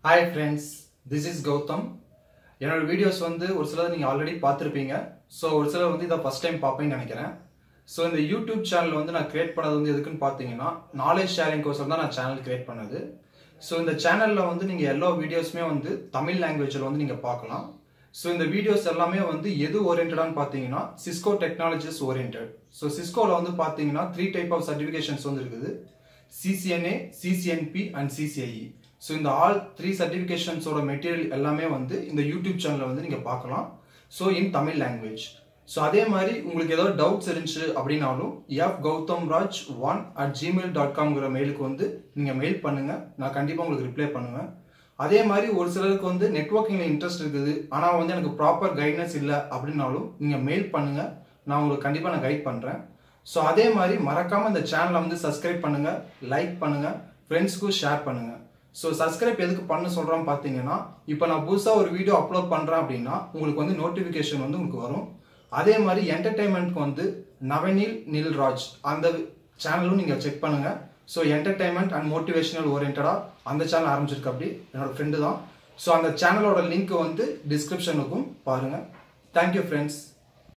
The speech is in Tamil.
hi friends this is Gautham என்னோட வீடியோஸ் வந்து ஒரு சிலர் நீங்கள் ஆல்ரெடி பார்த்துருப்பீங்க ஸோ ஒரு சிலர் வந்து இதை ஃபஸ்ட் டைம் பார்ப்பேன்னு நினைக்கிறேன் ஸோ இந்த யூடியூப் சேனல் வந்து நான் கிரியேட் பண்ணது வந்து எதுக்குன்னு பார்த்தீங்கன்னா நாலேஜ் ஷேரிங் கோர்ஸ் தான் நான் சேனல் கிரியேட் பண்ணது ஸோ இந்த சேனலில் வந்து நீங்கள் எல்லா வீடியோஸுமே வந்து தமிழ் லாங்குவேஜில் வந்து நீங்கள் பார்க்கலாம் ஸோ இந்த வீடியோஸ் எல்லாமே வந்து எது ஓரியன்டான்னு பார்த்தீங்கன்னா சிஸ்கோ டெக்னாலஜிஸ் ஓரியன்ட் ஸோ சிஸ்கோவில் வந்து பார்த்தீங்கன்னா த்ரீ டைப் ஆஃப் சர்டிஃபிகேஷன்ஸ் வந்து இருக்குது CCNA CCNP and CCIE so இந்த ஆல் த்ரீ சர்டிஃபிகேஷன்ஸோட மெட்டீரியல் எல்லாமே வந்து இந்த யூடியூப் சேனலில் வந்து நீங்கள் பார்க்கலாம் so in Tamil language so அதே மாதிரி உங்களுக்கு ஏதாவது டவுட்ஸ் இருந்துச்சு அப்படின்னாலும் F Gautham Raj one at Gmail dot காம்ங்கிற மெயிலுக்கு வந்து நீங்கள் மெயில் பண்ணுங்கள் நான் கண்டிப்பாக உங்களுக்கு ரிப்ளை பண்ணுவேன் அதே மாதிரி ஒரு சிலருக்கு வந்து நெட்ஒர்க்கிங்கில் இன்ட்ரெஸ்ட் இருக்குது ஆனால் வந்து எனக்கு ப்ராப்பர் கைட்னஸ் இல்லை அப்படின்னாலும் நீங்கள் மெயில் பண்ணுங்கள் நான் உங்களுக்கு கண்டிப்பாக நான் கைட் பண்ணுறேன் ஸோ அதே மாதிரி மறக்காமல் இந்த சேனலை வந்து சப்ஸ்கிரைப் பண்ணுங்கள் லைக் பண்ணுங்கள் ஃப்ரெண்ட்ஸ்க்கும் ஷேர் பண்ணுங்கள் ஸோ சப்ஸ்கிரைப் எதுக்கு பண்ண சொல்கிறோம் பார்த்தீங்கன்னா இப்போ நான் புதுசாக ஒரு வீடியோ அப்லோட் பண்ணுறேன் அப்படின்னா உங்களுக்கு வந்து நோட்டிஃபிகேஷன் வந்து உங்களுக்கு வரும் அதே மாதிரி என்டர்டைன்மெண்ட்க்கு வந்து நவனில் நில்ராஜ் அந்த சேனலும் நீங்கள் செக் பண்ணுங்கள் ஸோ என்டர்டைன்மெண்ட் அண்ட் மோட்டிவேஷனல் ஓரியன்டாக அந்த சேனல் ஆரம்பிச்சிருக்கு அப்படி என்னோட ஃப்ரெண்டு தான் ஸோ அந்த சேனலோட லிங்க் வந்து டிஸ்கிரிப்ஷனுக்கும் பாருங்கள் தேங்க்யூ ஃப்ரெண்ட்ஸ்